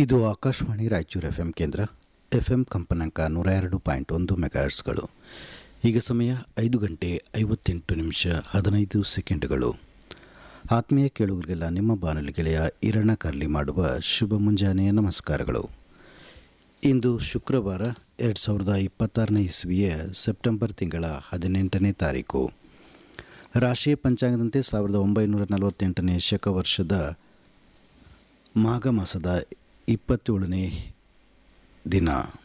ಇದು Akashvani Raichur F M ಕೇಂದ್ರ F M ಕಂಪನಾಂಕ ನೂರ ಎರಡು ಪಾಯಿಂಟ್ ಒಂದು ಮೆಗಾಹರ್ಸ್ಗಳು ಈಗ ಸಮಯ ಐದು ಗಂಟೆ ಐವತ್ತೆಂಟು ನಿಮಿಷ ಹದಿನೈದು ಸೆಕೆಂಡ್ಗಳು ಆತ್ಮೀಯ ಕೇಳುಗರಿಗೆಲ್ಲ ನಿಮ್ಮ ಬಾನುಲಿ ಗೆಳೆಯ ಇರಣ ಕರ್ಲಿ ಮಾಡುವ ಶುಭ ಮುಂಜಾನೆಯ ನಮಸ್ಕಾರಗಳು ಇಂದು ಶುಕ್ರವಾರ ಎರಡು ಸಾವಿರದ ಇಪ್ಪತ್ತಾರನೇ ಇಸ್ವಿಯ ಸೆಪ್ಟೆಂಬರ್ ತಿಂಗಳ ಹದಿನೆಂಟನೇ ತಾರೀಕು ರಾಶಿಯ ಪಂಚಾಂಗದಂತೆ ಸಾವಿರದ ಒಂಬೈನೂರ ನಲವತ್ತೆಂಟನೇ ಶಕ ವರ್ಷದ ಮಾಘ ಮಾಸದ ಇಪ್ಪತ್ತೇಳನೇ ದಿನ